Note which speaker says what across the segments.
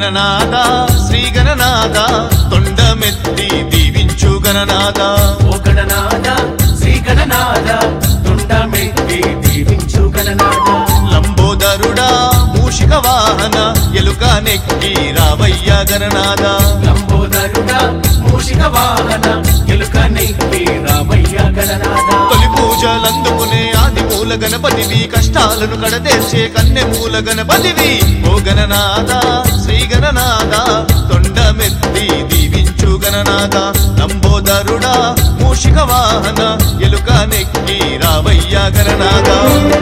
Speaker 1: గణనాథ శ్రీ గణనాథ తొండమెత్తి దీవించు గణనాథ
Speaker 2: ఓ గణనాథ శ్రీ గణనాథ తుండమెత్తి దీవించు గణనాథ
Speaker 1: లంబోదరుడా మూషిక వాహన ఎలుక నెక్కి రావయ్య గణనాథ
Speaker 2: లంబోదరుడా మూషిక వాహన ఎలుక నెక్కి రామయ్య గణనాథ
Speaker 1: తొలి పూజలందుకునే ఆది మూల గణపతివి కష్టాలను కడతేర్చే కన్నె మూల గణపతివి ఓ గణనాథ శ్రీ గణనాథ తొండమెత్తి దీవించు గణనాథ లంబోదరుడా మూషిక వాహన ఎలుక నెక్కి రావయ్య గణనాథ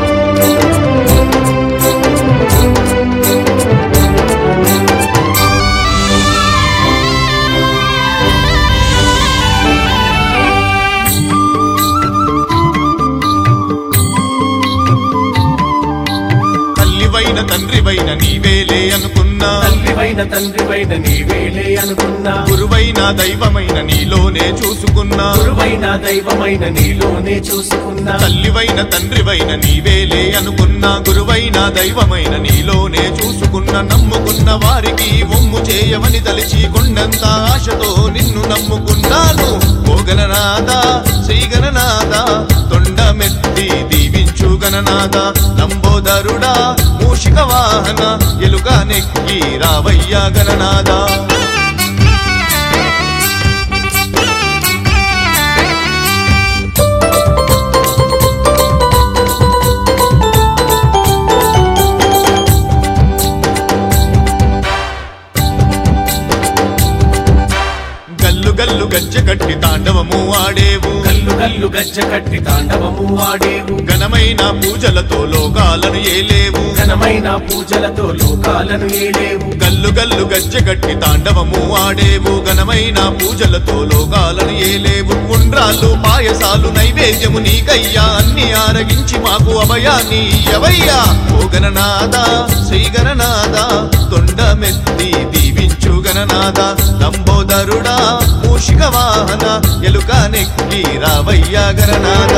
Speaker 1: తల్లివైన తండ్రివైన నీవేలే అనుకున్నా
Speaker 2: తల్లివైన తండ్రివైన నీవేలే అనుకున్నా
Speaker 1: గురువైన దైవమైన నీలోనే చూసుకున్నా
Speaker 2: గురువైన దైవమైన నీలోనే చూసుకున్నా
Speaker 1: తల్లివైన తండ్రివైన నీవేలే అనుకున్నా గురువైన దైవమైన నీలోనే చూసుకున్న నమ్ముకున్న వారికి ఒమ్ము చేయవని తలిచి కొండంత ఆశతో నిన్ను నమ్ముకున్నాను ఓ గణనాథ శ్రీ గణనాథ తొండమెత్తి దీవించు గణనాథ లంబోదరుడా మూషిక వాహన ఎలుక నెక్కి రావయ్య గణనాథ గల్లు గల్లు గజ్జ కట్టి తాండవము ఆడేవు
Speaker 2: కల్లు కల్లు గజ్జ కట్టి తాండవము ఆడేవు
Speaker 1: ఘనమైన పూజలతో లోకాలను ఏలేవు
Speaker 2: ఘనమైన పూజలతో లోకాలను ఏలేవు
Speaker 1: గల్లు గల్లు గజ్జ కట్టి తాండవము ఆడేవు ఘనమైన పూజలతో లోకాలను ఏలేవు ఉండ్రాళ్ళు పాయసాలు నైవేద్యము నీకయ్యా అన్ని ఆరగించి మాకు అభయాన్ని ఎవయ్యా ఓ గణనాథ శ్రీ గణనాథ తొండమెత్తి దీవించు గణనాథ లంబోదరుడా మూషిక వాహన ఎలుక నెక్కి రావయ్య గణనాథ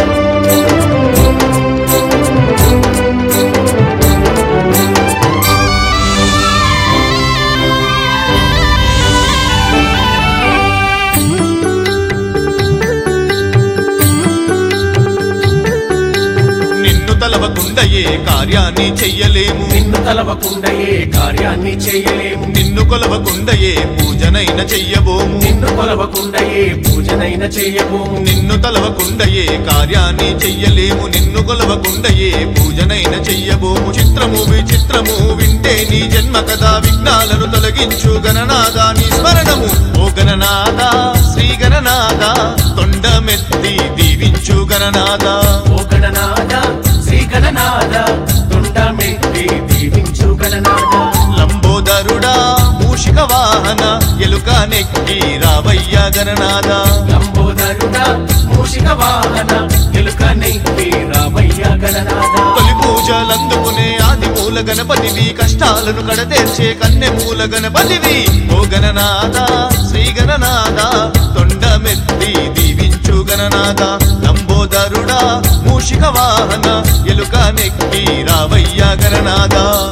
Speaker 1: నిన్ను తలవకుండా ఏ కార్యాన్ని చెయ్యలేము
Speaker 2: నిన్ను తలవకుండా ఏ కార్యాన్ని చేయలేము
Speaker 1: నిన్ను కొలవకుండా ఏ పూజనైన చెయ్యబోము
Speaker 2: నిన్ను కొలవకుండా ఏ పూజనైన చేయబోము
Speaker 1: నిన్ను తలవకుండా ఏ కార్యాన్ని చెయ్యలేము నిన్ను కొలవకుండా ఏ పూజనైన చెయ్యబోము చిత్రము విచిత్రము వింటే నీ జన్మ కదా విఘ్నాలను తొలగించు గణనాథ నీ స్మరణము ఓ గణనాథ శ్రీ గణనాథ తొండమెత్తి దీవించు గణనాథ
Speaker 2: ఓ గణనాథ శ్రీ గణనాథ తుండమెత్తి దీవించు గణనాథ
Speaker 1: లంబోదరుడా మూషిక వాహన ఎలుక నెక్కి రావయ్య గణనాథ
Speaker 2: లంబోదరుడా మూషిక వాహన ఎలుక నెక్కి రామయ్య గణనాథ
Speaker 1: తొలి పూజలందుకునే ఆది మూల గణపతివి కష్టాలను కడతేర్చే కన్నె మూల గణపతివి ఓ గణనాథ శ్రీ గణనాథ తొండమెత్తి దీవించు గణనాథ లంబోదరుడా మూషిక వాహన ఎలుక నెక్కి రావయ్య గణనాథ